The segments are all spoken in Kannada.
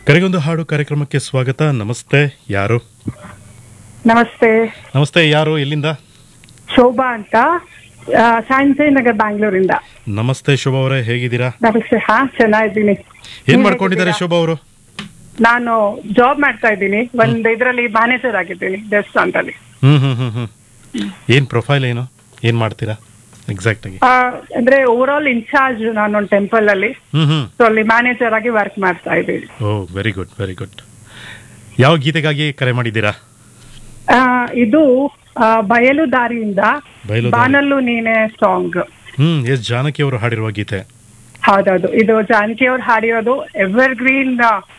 ಕರೆಗೊಂದು ಹಾಡು ಕಾರ್ಯಕ್ರಮಕ್ಕೆ ಸ್ವಾಗತ ನಮಸ್ತೆ ಯಾರು ನಮಸ್ತೆ ನಮಸ್ತೆ ಯಾರು ಎಲ್ಲಿಂದ ಶೋಭಾ ಅಂತ ಆ, ಸಾಂಜಯ್ ನಗರ್ ಬ್ಯಾಂಗ್ಳೂರಿಂದ ನಮಸ್ತೆ ಶೋಭಾ ಅವರೇ ಹೇಗಿದ್ದೀರಾ ನಮಸ್ತೆ ಹಾ ಚೆನ್ನಾಗಿದ್ದೀನಿ ಏನ್ ನೀವ್ ಮಾಡ್ಕೊಂಡಿದ್ದಾರೆ ಹೇಗಿದ್ದೀರಾ? ಶೋಭಾ ಅವರು ನಾನು ಜಾಬ್ ಮಾಡ್ತಾ ಇದ್ದೀನಿ ಒಂದ್ ಇದ್ರಲ್ಲಿ ಮ್ಯಾನೇಜರ್ ಆಗಿದ್ದೀನಿ ದೇವಸ್ಥಾನದಲ್ಲಿ ಹ್ಮ್ ಹ್ಮ್ ಹ್ಮ್ ಹ್ಮ್ ಏನ್ ಪ್ರೊಫೈಲ್ ಏನು ಏನ್ ಮಾಡ್ತೀರಾ ಎಕ್ಸಾಕ್ಟ್ ಆಗಿ ಆ, ಅಂದ್ರೆ ಓವರ್ ಆಲ್ ಇನ್ಚಾರ್ಜ್ ನಾನೊಂದು ಟೆಂಪಲ್ ಅಲ್ಲಿ ಹ್ಮ್ ಹ್ಮ್ ಸೊ ಅಲ್ಲಿ ಮ್ಯಾನೇಜರ್ ಆಗಿ ವರ್ಕ್ ಮಾಡ್ತಾ ಇದ್ದೀನಿ oh very good very good ಯಾವ ಗೀತೆಗಾಗಿ ಕರೆ ಮಾಡಿದ್ದೀರಾ ಆ, ಇದು ಆ, ಬಯಲು ದಾರಿಯಿಂದ ಬಯಲು ದಾರಿ. ಬಾನಲ್ಲು ನೀನೆ ಸಾಂಗ್ ಹ್ಮ್ ಎಸ್ ಜಾನಕಿ ಅವರು ಹಾಡಿರುವ ಗೀತೆ ಹೌದೌದು ಇದು ಜಾನಕಿ ಅವ್ರು ಹಾಡಿರೋದು ಎವರ್ ಗ್ರೀನ್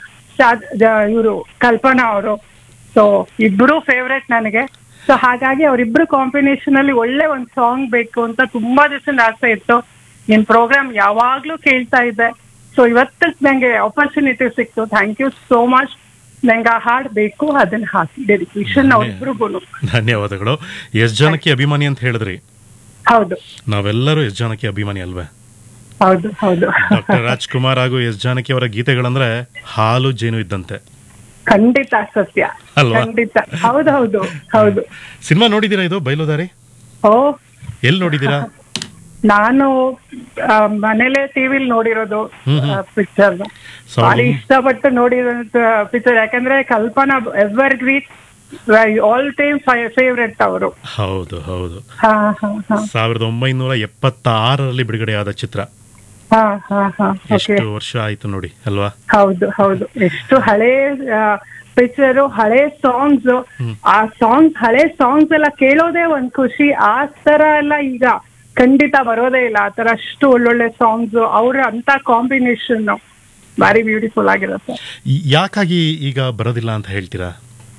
ಇವರು ಕಲ್ಪನಾ ಅವರು ಸೊ ಇಬ್ರು ಫೇವ್ರೆಟ್ ನನಗೆ ಸೊ ಹಾಗಾಗಿ ಅವರಿಬ್ರು ಕಾಂಬಿನೇಷನ್ ಅಲ್ಲಿ ಒಳ್ಳೆ ಒಂದು ಸಾಂಗ್ ಬೇಕು ಅಂತ ತುಂಬಾ ದಿವಸದ ಆಸೆ ಇತ್ತು ನಿನ್ ಪ್ರೋಗ್ರಾಮ್ ಯಾವಾಗ್ಲೂ ಕೇಳ್ತಾ ಇದ್ದೆ ಸೊ ಇವತ್ತು ನಂಗೆ ಆಪರ್ಚುನಿಟಿ ಸಿಕ್ತು ಥ್ಯಾಂಕ್ ಯು ಸೋ ಮಚ್ ನಂಗೆ ಆ ಹಾಡ್ ಬೇಕು ಅದನ್ನ ಹಾಕಿ ಡೆಡಿಕೇಶನ್ ಅವ್ರಿಬ್ರಿಗೂ ಧನ್ಯವಾದಗಳು ಎಸ್ ಜಾನಕಿ ಅಭಿಮಾನಿ ಅಂತ ಹೇಳಿದ್ರಿ ಹೌದು ನಾವೆಲ್ಲರೂ ಎಸ್ ಜಾನಕಿ ಅಭಿಮಾನಿ ಅಲ್ವೇ ಹೌದು ಹೌದು ಡಾಕ್ಟರ್ ರಾಜ್ಕುಮಾರ್ ಹಾಗೂ ಎಸ್ ಜಾನಕಿ ಅವರ ಗೀತೆಗಳಂದ್ರೆ ಹಾಲು ಜೇನು ಇದ್ದಂತೆ ಖಂಡಿತ ಸತ್ಯ ಅಲ್ವಾ? ಖಂಡಿತ ಹೌದು ಹೌದು ಹೌದು ಸಿನಿಮಾ ನೋಡಿದೀರಾ ಇದು ಬಯಲುದಾರಿ ಓ ಎಲ್ಲಿ ನೋಡಿದೀರಾ ನಾನು ಆ, ಮನೇಲೆ ಟಿವಿಲ್ ನೋಡಿರೋದು ಹ್ಮ್ ಹ್ಮ್. ಪಿಕ್ಚರ್ So, ಭಾರಿ ಇಷ್ಟಪಟ್ಟು ನೋಡಿರೋಂತ ಪಿಕ್ಚರ್ ಯಾಕಂದ್ರೆ Kalpana ever great all time favourite ಅವರು ಹೌದು ಹೌದು ಹಾ ಹಾ ಹಾ ಸಾವಿರದ ಒಂಬೈನೂರ ಎಪ್ಪತ್ತಾರರಲ್ಲಿ ಬಿಡುಗಡೆಯಾದ ಚಿತ್ರ ಹಾ ಹಾ ಹಾ ಓಕೆ ಎಷ್ಟು ವರ್ಷ ಆಯ್ತು ನೋಡಿ ಅಲ್ವಾ ಹೌದು ಹೌದು ಎಷ್ಟು ಹಳೆ ಪಿಕ್ಚರು ಹಳೆ ಸಾಂಗ್ಸ್ ಆ ಸಾಂಗ್ಸ್ ಹಳೆ ಸಾಂಗ್ಸ್ ಎಲ್ಲ ಕೇಳೋದೇ ಒಂದ್ ಖುಷಿ ಆ ತರ ಎಲ್ಲ ಈಗ ಖಂಡಿತ ಬರೋದೇ ಇಲ್ಲ ಆ ತರ ಅಷ್ಟು ಒಳ್ಳೊಳ್ಳೆ ಸಾಂಗ್ಸ್ ಅವ್ರ ಅಂತ ಕಾಂಬಿನೇಷನ್ ಭಾರಿ ಬ್ಯೂಟಿಫುಲ್ ಆಗಿರುತ್ತೆ ಈ- ಯಾಕಾಗಿ ಈಗ ಬರೋದಿಲ್ಲ ಅಂತ ಹೇಳ್ತೀರಾ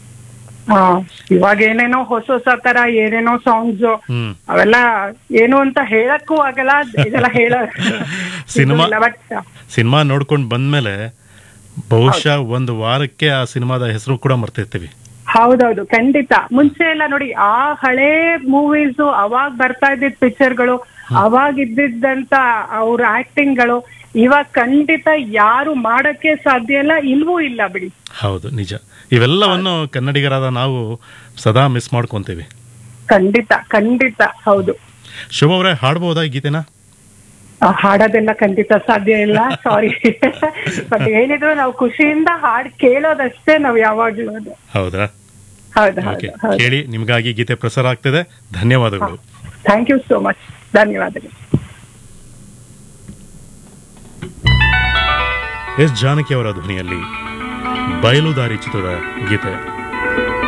ಹಾ ಇವಾಗ ಏನೇನೋ ಹೊಸ ಹೊಸ ತರ ಏನೇನೋ ಸಾಂಗ್ಸ್ ಹ್ಮ್ ಅವೆಲ್ಲ ಏನು ಅಂತ ಹೇಳಕ್ಕೂ ಆಗಲ್ಲ ಇದೆಲ್ಲ ಹೇಳ ಸಿನಿಮಾ ಬಟ್ ಸಿನಿಮಾ ನೋಡ್ಕೊಂಡು ಬಂದ್ಮೇಲೆ ಬಹುಶಃ ಒಂದು ವಾರಕ್ಕೆ ಆ ಸಿನಿಮಾದ ಹೆಸರು ಕೂಡ ಮರ್ತಿರ್ತೀವಿ ಹೌದೌದು ಖಂಡಿತ ಮುಂಚೆ ಎಲ್ಲ ನೋಡಿ ಆ ಹಳೆ ಮೂವೀಸ್ ಅವಾಗ ಬರ್ತಾ ಇದ್ದಿದ್ ಪಿಕ್ಚರ್ಗಳು ಅವಾಗ ಇದ್ದಿದ್ದಂತ ಅವ್ರ ಆಕ್ಟಿಂಗ್ಗಳು ಇವಾಗ ಖಂಡಿತ ಯಾರು ಮಾಡಕ್ಕೆ ಸಾಧ್ಯ ಇಲ್ಲ ಇಲ್ವೂ ಇಲ್ಲ ಬಿಡಿ ಹೌದು ನಿಜ ಇವೆಲ್ಲವನ್ನು ಕನ್ನಡಿಗರಾದ ನಾವು ಸದಾ ಮಿಸ್ ಮಾಡ್ಕೊಂತೀವಿ ಖಂಡಿತ ಖಂಡಿತ ಹೌದು ಶುಭ ಅವರೇ ಹಾಡ್ಬೋದಾ ಈ ಗೀತೆನ ಆ, ಹಾಡೋದೆಲ್ಲ ಖಂಡಿತ ಸಾಧ್ಯ ಇಲ್ಲ ಸಾರಿ ಬಟ್ ಏನಿದ್ರು ನಾವು ಖುಷಿಯಿಂದ ಹಾಡ್ ಕೇಳೋದಷ್ಟೇ ನಾವು ಯಾವಾಗ್ಲೂ ಅದು. ಹೌದಾ ಹೌದು ಓಕೆ ಹೌದು ಹೌದು ಕೇಳಿ ನಿಮಗಾಗಿ ಗೀತೆ ಪ್ರಸಾರ ಆಗ್ತಿದೆ ಧನ್ಯವಾದಗಳು ಥ್ಯಾಂಕ್ ಯು ಸೋ ಮಚ್ ಧನ್ಯವಾದಗಳು ಎಸ್ ಜಾನಕಿ ಅವರ ಧ್ವನಿಯಲ್ಲಿ ಬಯಲುದಾರಿ ಚಿತ್ರದ ಗೀತೆ